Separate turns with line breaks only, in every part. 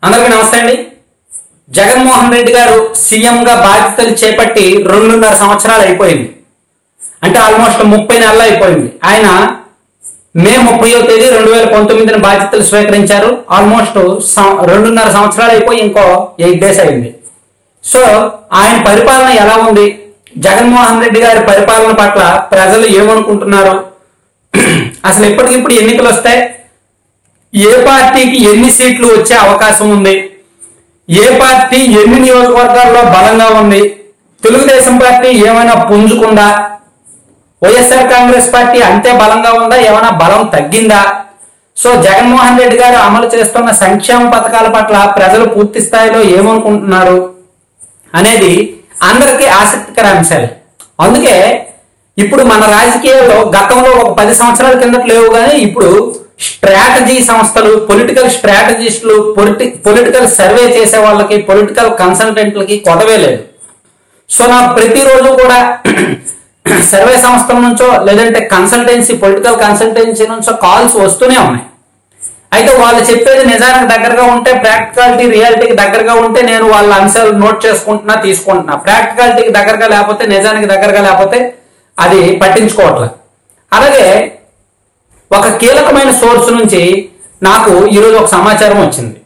అందరికీ నమస్తే అండి జగన్మోహన్ రెడ్డి గారు సీఎం గా బాధ్యతలు చేపట్టి రెండున్నర సంవత్సరాలు అయిపోయింది అంటే ఆల్మోస్ట్ ముప్పై నెలలు అయిపోయింది ఆయన మే ముప్పయో తేదీ రెండు వేల పంతొమ్మిదిని బాధ్యతలు స్వీకరించారు ఆల్మోస్ట్ సం- రెండున్నర సంవత్సరాలు అయిపోయి ఇంకో ఎయిట్ డేస్ అయింది సో ఆయన పరిపాలన ఎలా ఉంది జగన్మోహన్ రెడ్డి గారి పరిపాలన పట్ల ప్రజలు ఏమనుకుంటున్నారు అసలు ఎప్పటికిప్పుడు ఎన్నికలు వస్తాయి ఏ పార్టీకి ఎన్ని సీట్లు వచ్చే అవకాశం ఉంది ఏ పార్టీ ఎన్ని నియోజకవర్గాల్లో బలంగా ఉంది తెలుగుదేశం పార్టీ ఏమైనా పుంజుకుందా వైఎస్ఆర్ కాంగ్రెస్ పార్టీ అంతే బలంగా ఉందా ఏమైనా బలం తగ్గిందా సో జగన్మోహన్ రెడ్డి గారు అమలు చేస్తున్న సంక్షేమ పథకాల పట్ల ప్రజలు పూర్తి స్థాయిలో ఏమనుకుంటున్నారు అనేది అందరికీ ఆసక్తికర అంశాలు అందుకే ఇప్పుడు మన రాజకీయాల్లో గతంలో ఒక పది సంవత్సరాల కిందట లేవు కానీ ఇప్పుడు స్ట్రాటజీ సంస్థలు పొలిటికల్ స్ట్రాటజిస్టులు పొలిటి పొలిటికల్ సర్వే చేసే వాళ్ళకి పొలిటికల్ కన్సల్టెంట్లకి కొదవే లేదు సో నాకు ప్రతిరోజు కూడా సర్వే సంస్థల నుంచో లేదంటే కన్సల్టెన్సీ పొలిటికల్ కన్సల్టెన్సీ నుంచో కాల్స్ వస్తూనే ఉన్నాయి అయితే వాళ్ళు చెప్పేది నిజానికి దగ్గరగా ఉంటే ప్రాక్టికాలిటీ రియాలిటీకి దగ్గరగా ఉంటే నేను వాళ్ళ అంశాలు నోట్ చేసుకుంటున్నా తీసుకుంటున్నా ప్రాక్టికాలిటీకి దగ్గరగా లేకపోతే నిజానికి దగ్గరగా లేకపోతే అది పట్టించుకోవట్లే అలాగే ఒక కీలకమైన సోర్స్ నుంచి నాకు ఈరోజు ఒక సమాచారం వచ్చింది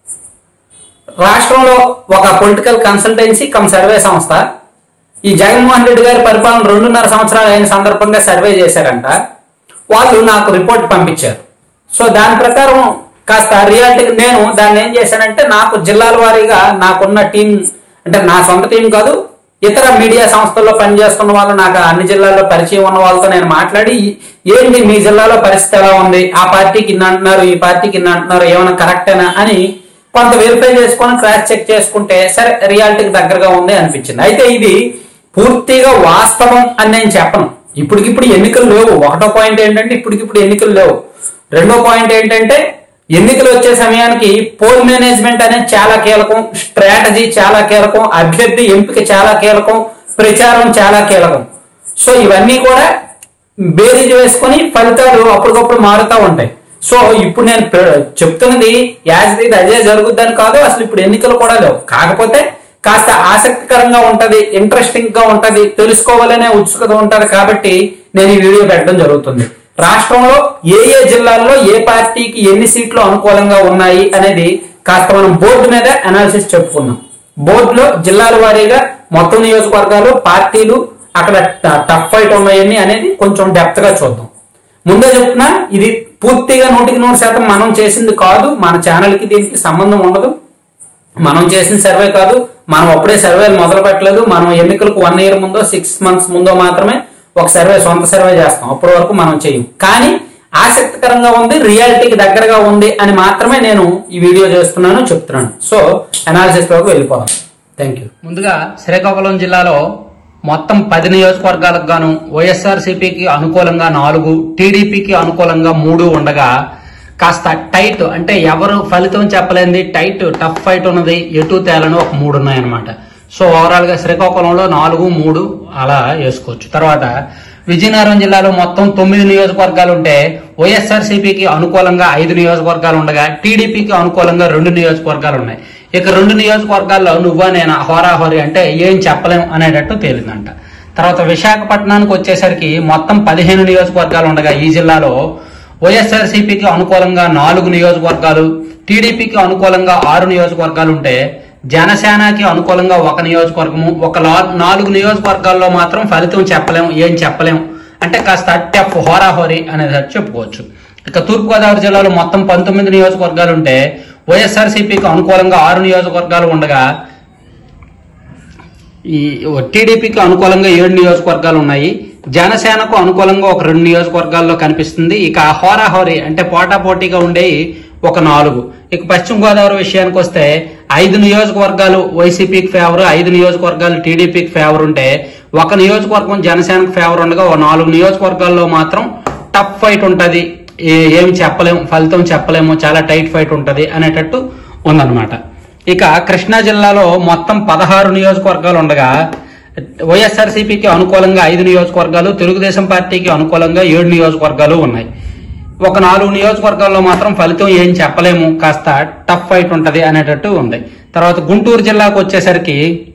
రాష్ట్రంలో ఒక పొలిటికల్ కన్సల్టెన్సీ కమ్ సర్వే సంస్థ ఈ జగన్మోహన్ రెడ్డి గారి పరిపాలన రెండున్నర సంవత్సరాలు అయిన సందర్భంగా సర్వే చేశారంట వాళ్ళు నాకు రిపోర్ట్ పంపించారు సో దాని ప్రకారం కాస్త రియాలిటీకి నేను దాన్ని ఏం చేశానంటే నాకు జిల్లాల వారీగా నాకున్న టీం అంటే నా సొంత టీం కాదు ఇతర మీడియా సంస్థల్లో పనిచేస్తున్న వాళ్ళు నాకు అన్ని జిల్లాల్లో పరిచయం ఉన్న వాళ్ళతో నేను మాట్లాడి ఏంటి మీ జిల్లాలో పరిస్థితి ఎలా ఉంది ఆ పార్టీకి ఇన్ని అంటున్నారు ఈ పార్టీకి ఇన్ని అంటున్నారు ఏమైనా కరెక్టేనా అని కొంత వెరిఫై చేసుకొని క్రాస్ చెక్ చేసుకుంటే సరే రియాలిటీకి దగ్గరగా ఉంది అనిపించింది అయితే ఇది పూర్తిగా వాస్తవం అని నేను చెప్పను ఇప్పటికిప్పుడు ఎన్నికలు లేవు ఒకటో పాయింట్ ఏంటంటే ఇప్పటికిప్పుడు ఎన్నికలు లేవు రెండో పాయింట్ ఏంటంటే ఎన్నికలు వచ్చే సమయానికి పోల్ మేనేజ్మెంట్ అనేది చాలా కీలకం స్ట్రాటజీ చాలా కీలకం అభ్యర్థి ఎంపిక చాలా కీలకం ప్రచారం చాలా కీలకం సో ఇవన్నీ కూడా బేరీజ్ వేసుకొని ఫలితాలు అప్పటికప్పుడు మారుతూ ఉంటాయి సో ఇప్పుడు నేను ప్ర- చెప్తున్నది యాజ్ ఇది అదే జరుగుద్దని కాదు అసలు ఇప్పుడు ఎన్నికలు కూడా లేవు కాకపోతే కాస్త ఆసక్తికరంగా ఉంటది ఇంట్రెస్టింగ్ గా ఉంటది తెలుసుకోవాలనే ఉత్సుకత ఉంటది కాబట్టి నేను ఈ వీడియో పెట్టడం జరుగుతుంది రాష్ట్రంలో ఏ ఏ జిల్లాల్లో ఏ పార్టీకి ఎన్ని సీట్లు అనుకూలంగా ఉన్నాయి అనేది కాస్త మనం బోర్డు మీద అనాలిసిస్ చెప్పుకుందాం బోర్డులో జిల్లాల వారీగా మొత్తం నియోజకవర్గాలు పార్టీలు అక్కడ ట- టఫ్ ఫైట్ ఉన్నాయని అనేది కొంచెం డెప్త్ గా చూద్దాం ముందే చెప్తున్నా ఇది పూర్తిగా నూటికి నూరు శాతం మనం చేసింది కాదు మన ఛానల్ కి దీనికి సంబంధం ఉండదు మనం చేసిన సర్వే కాదు మనం అప్పుడే సర్వేలు మొదలు పెట్టలేదు మనం ఎన్నికలకు వన్ ఇయర్ ముందో సిక్స్ మంత్స్ ముందో మాత్రమే ఒక సర్వే సొంత సర్వే చేస్తాం అప్పటి వరకు మనం చేయం కానీ ఆసక్తికరంగా ఉంది రియాలిటీకి దగ్గరగా ఉంది అని మాత్రమే నేను ఈ వీడియో చేస్తున్నాను చెప్తున్నాను సో అనాలిసిస్ లోకి వెళ్ళిపోదాం థ్యాంక్ యూ ముందుగా శ్రీకాకుళం జిల్లాలో మొత్తం పది నియోజకవర్గాలకు గాను వైఎస్ఆర్ సిపికి అనుకూలంగా నాలుగు టీడీపీకి అనుకూలంగా మూడు ఉండగా కాస్త టైట్ అంటే ఎవరు ఫలితం చెప్పలేంది టైట్ టఫ్ ఫైట్ ఉన్నది ఎటు తేలని ఒక మూడు ఉన్నాయన్నమాట సో ఓవరాల్ గా శ్రీకాకుళంలో నాలుగు మూడు అలా వేసుకోవచ్చు తర్వాత విజయనగరం జిల్లాలో మొత్తం తొమ్మిది నియోజకవర్గాలు ఉంటే వైఎస్ఆర్ సిపికి అనుకూలంగా ఐదు నియోజకవర్గాలు ఉండగా టీడీపీకి అనుకూలంగా రెండు నియోజకవర్గాలు ఉన్నాయి ఇక రెండు నియోజకవర్గాల్లో నువ్వా నేను హోరాహోరీ అంటే ఏం చెప్పలేం అనేటట్టు తేలిందంట తర్వాత విశాఖపట్నానికి వచ్చేసరికి మొత్తం పదిహేను నియోజకవర్గాలు ఉండగా ఈ జిల్లాలో వైఎస్ఆర్సీపీకి అనుకూలంగా నాలుగు నియోజకవర్గాలు టీడీపీకి అనుకూలంగా ఆరు నియోజకవర్గాలు ఉంటే జనసేనకి అనుకూలంగా ఒక నియోజకవర్గము ఒక లా- నాలుగు నియోజకవర్గాల్లో మాత్రం ఫలితం చెప్పలేం ఏం చెప్పలేం అంటే కాస్త టఫ్ హోరాహోరీ అనేది చెప్పుకోవచ్చు ఇక తూర్పుగోదావరి జిల్లాలో మొత్తం పంతొమ్మిది నియోజకవర్గాలు ఉంటే వైఎస్ఆర్సీపీకి అనుకూలంగా ఆరు నియోజకవర్గాలు ఉండగా ఈ టీడీపీకి అనుకూలంగా ఏడు నియోజకవర్గాలు ఉన్నాయి జనసేనకు అనుకూలంగా ఒక రెండు నియోజకవర్గాల్లో కనిపిస్తుంది ఇక హోరాహోరీ అంటే పోటాపోటీగా ఉండే ఒక నాలుగు ఇక పశ్చిమ గోదావరి విషయానికి వస్తే ఐదు నియోజకవర్గాలు వైసీపీకి ఫేవర్ ఐదు నియోజకవర్గాలు టీడీపీకి ఫేవర్ ఉంటే ఒక నియోజకవర్గం జనసేనకు ఫేవర్ ఉండగా ఓ నాలుగు నియోజకవర్గాల్లో మాత్రం టఫ్ ఫైట్ ఉంటది ఏ- ఏం చెప్పలేము ఫలితం చెప్పలేము చాలా టైట్ ఫైట్ ఉంటది అనేటట్టు ఉందన్నమాట ఇక కృష్ణా జిల్లాలో మొత్తం పదహారు నియోజకవర్గాలు ఉండగా వైఎస్ఆర్సీపీకి అనుకూలంగా ఐదు నియోజకవర్గాలు తెలుగుదేశం పార్టీకి అనుకూలంగా ఏడు నియోజకవర్గాలు ఉన్నాయి ఒక నాలుగు నియోజకవర్గాల్లో మాత్రం ఫలితం ఏం చెప్పలేము కాస్త టఫ్ ఫైట్ ఉంటది అనేటట్టు ఉంది తర్వాత గుంటూరు జిల్లాకు వచ్చేసరికి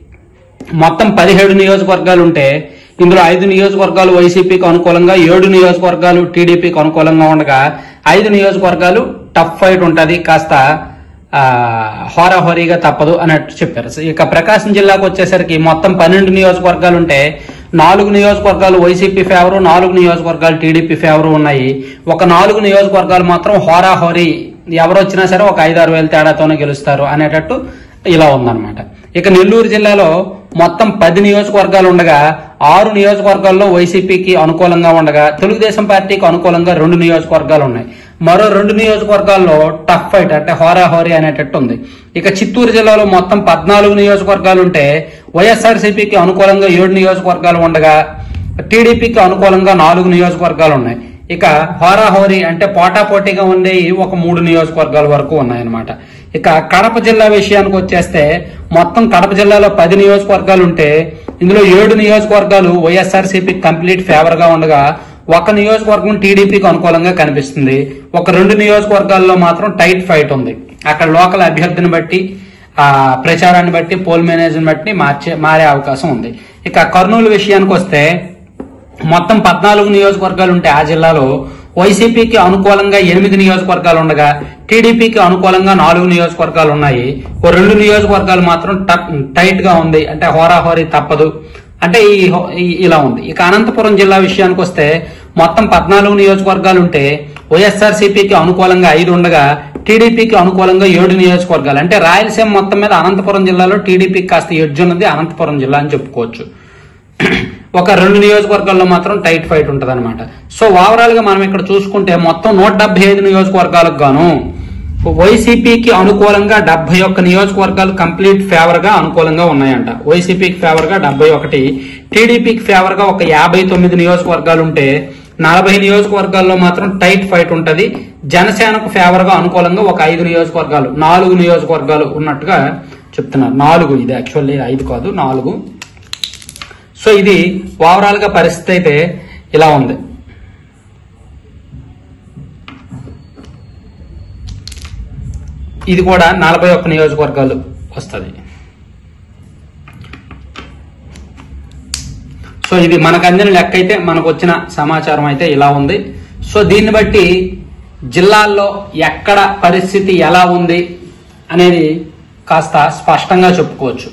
మొత్తం పదిహేడు నియోజకవర్గాలు ఉంటే ఇందులో ఐదు నియోజకవర్గాలు వైసీపీకి అనుకూలంగా ఏడు నియోజకవర్గాలు టీడీపీకి అనుకూలంగా ఉండగా ఐదు నియోజకవర్గాలు టఫ్ ఫైట్ ఉంటది కాస్త ఆ, హోరాహోరీగా తప్పదు అన్నట్టు చెప్పారు సో ఇక ప్రకాశం జిల్లాకు వచ్చేసరికి మొత్తం పన్నెండు నియోజకవర్గాలు ఉంటే నాలుగు నియోజకవర్గాలు వైసీపీ ఫేవరు నాలుగు నియోజకవర్గాలు టీడీపీ ఫేవరు ఉన్నాయి ఒక నాలుగు నియోజకవర్గాలు మాత్రం హోరాహోరీ ఎవరు వచ్చినా సరే ఒక ఐదారు వేల తేడాతోనే గెలుస్తారు అనేటట్టు ఇలా ఉందన్నమాట ఇక నెల్లూరు జిల్లాలో మొత్తం పది నియోజకవర్గాలు ఉండగా ఆరు నియోజకవర్గాల్లో వైసీపీకి అనుకూలంగా ఉండగా తెలుగుదేశం పార్టీకి అనుకూలంగా రెండు నియోజకవర్గాలు ఉన్నాయి మరో రెండు నియోజకవర్గాల్లో టఫ్ ఫైట్ అంటే హోరాహోరీ అనేటట్టు ఉంది ఇక చిత్తూరు జిల్లాలో మొత్తం పద్నాలుగు నియోజకవర్గాలు ఉంటే వైఎస్ఆర్సీపీకి అనుకూలంగా ఏడు నియోజకవర్గాలు ఉండగా టీడీపీకి అనుకూలంగా నాలుగు నియోజకవర్గాలు ఉన్నాయి ఇక హోరాహోరీ అంటే పోటాపోటీగా ఉండే ఒక మూడు నియోజకవర్గాల వరకు ఉన్నాయన్నమాట ఇక కడప జిల్లా విషయానికి వచ్చేస్తే మొత్తం కడప జిల్లాలో పది నియోజకవర్గాలు ఉంటే ఇందులో ఏడు నియోజకవర్గాలు వైఎస్ఆర్సీపీ కంప్లీట్ ఫేవర్ గా ఉండగా ఒక నియోజకవర్గం టీడీపీకి అనుకూలంగా కనిపిస్తుంది ఒక రెండు నియోజకవర్గాల్లో మాత్రం టైట్ ఫైట్ ఉంది అక్కడ లోకల్ అభ్యర్థిని బట్టి ఆ ప్రచారాన్ని బట్టి పోల్ మేనేజ్ని బట్టి మార్చే మారే అవకాశం ఉంది ఇక కర్నూలు విషయానికి వస్తే మొత్తం పద్నాలుగు నియోజకవర్గాలు ఉంటే ఆ జిల్లాలో వైసీపీకి అనుకూలంగా ఎనిమిది నియోజకవర్గాలు ఉండగా టీడీపీకి అనుకూలంగా నాలుగు నియోజకవర్గాలు ఉన్నాయి ఓ రెండు నియోజకవర్గాలు మాత్రం ట- టైట్ గా ఉంది అంటే హోరాహోరీ తప్పదు అంటే ఈ హో- ఈ- ఇలా ఉంది ఇక అనంతపురం జిల్లా విషయానికి వస్తే మొత్తం పద్నాలుగు నియోజకవర్గాలు ఉంటే వైఎస్ఆర్ సిపికి అనుకూలంగా ఐదు ఉండగా టీడీపీకి అనుకూలంగా ఏడు నియోజకవర్గాలు అంటే రాయలసీమ మొత్తం మీద అనంతపురం జిల్లాలో టీడీపీకి కాస్త ఎడ్జ్ ఉన్నది అనంతపురం జిల్లా అని చెప్పుకోవచ్చు ఒక రెండు నియోజకవర్గాల్లో మాత్రం టైట్ ఫైట్ ఉంటది అనమాట సో ఓవరాల్ గా మనం ఇక్కడ చూసుకుంటే మొత్తం నూట డెబ్బై ఐదు నియోజకవర్గాలకు గాను వైసీపీకి అనుకూలంగా డెబ్బై ఒక్క నియోజకవర్గాలు కంప్లీట్ ఫేవర్ గా అనుకూలంగా ఉన్నాయంట వైసీపీకి ఫేవర్ గా డెబ్బై ఒకటి టీడీపీకి ఫేవర్ గా ఒక యాభై తొమ్మిది నియోజకవర్గాలు ఉంటే నలభై నియోజకవర్గాల్లో మాత్రం టైట్ ఫైట్ ఉంటది జనసేనకు ఫేవర్ గా అనుకూలంగా ఒక ఐదు నియోజకవర్గాలు నాలుగు నియోజకవర్గాలు ఉన్నట్టుగా చెప్తున్నారు నాలుగు ఇది యాక్చువల్లీ ఐదు కాదు నాలుగు సో ఇది ఓవరాల్ గా పరిస్థితి అయితే ఇలా ఉంది ఇది కూడా నలభై ఒక్క నియోజకవర్గాలు వస్తుంది సో ఇది మనకు అందిన లెక్క అయితే మనకు వచ్చిన సమాచారం అయితే ఇలా ఉంది సో దీన్ని బట్టి జిల్లాల్లో ఎక్కడ పరిస్థితి ఎలా ఉంది అనేది కాస్త స్పష్టంగా చెప్పుకోవచ్చు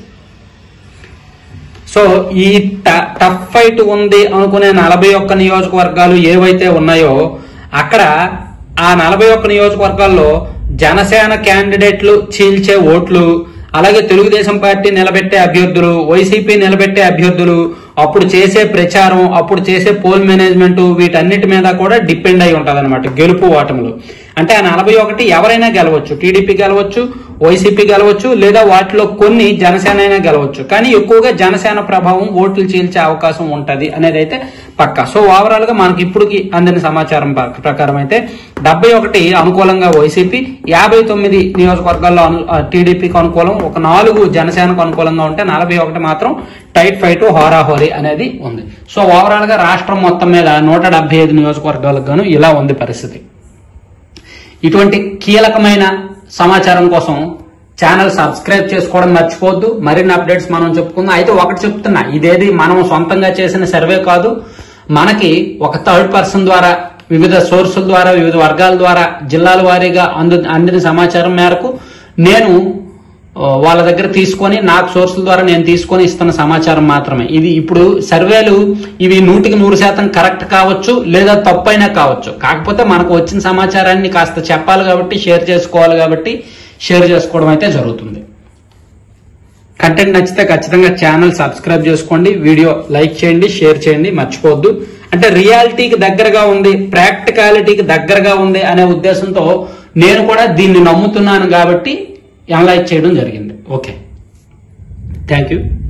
సో ఈ ట- టఫ్ ఫైట్ ఉంది అనుకునే నలభై ఒక్క నియోజకవర్గాలు ఏవైతే ఉన్నాయో అక్కడ ఆ నలభై ఒక్క నియోజకవర్గాల్లో జనసేన క్యాండిడేట్లు చీల్చే ఓట్లు అలాగే తెలుగుదేశం పార్టీ నిలబెట్టే అభ్యర్థులు వైసీపీ నిలబెట్టే అభ్యర్థులు అప్పుడు చేసే ప్రచారం అప్పుడు చేసే పోల్ మేనేజ్మెంట్ వీటన్నిటి మీద కూడా డిపెండ్ అయి ఉంటది గెలుపు ఓటములు అంటే ఆ నలభై ఒకటి ఎవరైనా గెలవచ్చు టీడీపీ గెలవచ్చు వైసీపీ గెలవచ్చు లేదా వాటిలో కొన్ని జనసేన అయినా గెలవచ్చు కానీ ఎక్కువగా జనసేన ప్రభావం ఓట్లు చీల్చే అవకాశం ఉంటది అనేది అయితే పక్కా సో ఓవరాల్ గా మనకి ఇప్పటికి అందిన సమాచారం ప్ర- ప్రకారం అయితే డెబ్బై ఒకటి అనుకూలంగా వైసీపీ యాభై తొమ్మిది నియోజకవర్గాల్లో అను- ఆ, టీడీపీకి అనుకూలం ఒక నాలుగు జనసేనకు అనుకూలంగా ఉంటే నలభై ఒకటి మాత్రం టైట్ ఫైట్ హోరాహోరీ అనేది ఉంది సో ఓవరాల్ గా రాష్ట్రం మొత్తం మీద నూట డెబ్బై ఐదు నియోజకవర్గాలకు గాను ఇలా ఉంది పరిస్థితి ఇటువంటి కీలకమైన సమాచారం కోసం ఛానల్ సబ్స్క్రైబ్ చేసుకోవడం మర్చిపోవద్దు మరిన్ని అప్డేట్స్ మనం చెప్పుకుందాం అయితే ఒకటి చెప్తున్నా ఇదేది మనం సొంతంగా చేసిన సర్వే కాదు మనకి ఒక థర్డ్ పర్సన్ ద్వారా వివిధ సోర్సుల ద్వారా వివిధ వర్గాల ద్వారా జిల్లాల వారీగా అందు అందిన సమాచారం మేరకు నేను ఆ, వాళ్ళ దగ్గర తీసుకొని నాకు సోర్సుల ద్వారా నేను తీసుకొని ఇస్తున్న సమాచారం మాత్రమే ఇది ఇప్పుడు సర్వేలు ఇవి నూటికి నూరు శాతం కరెక్ట్ కావచ్చు లేదా తప్పైనా కావచ్చు కాకపోతే మనకు వచ్చిన సమాచారాన్ని కాస్త చెప్పాలి కాబట్టి షేర్ చేసుకోవాలి కాబట్టి షేర్ చేసుకోవడం అయితే జరుగుతుంది కంటెంట్ నచ్చితే ఖచ్చితంగా ఛానల్ సబ్స్క్రైబ్ చేసుకోండి వీడియో లైక్ చేయండి షేర్ చేయండి మర్చిపోవద్దు అంటే రియాలిటీకి దగ్గరగా ఉంది ప్రాక్టికాలిటీకి దగ్గరగా ఉంది అనే ఉద్దేశంతో నేను కూడా దీన్ని నమ్ముతున్నాను కాబట్టి అనలైజ్ చేయడం జరిగింది ఓకే థ్యాంక్ యూ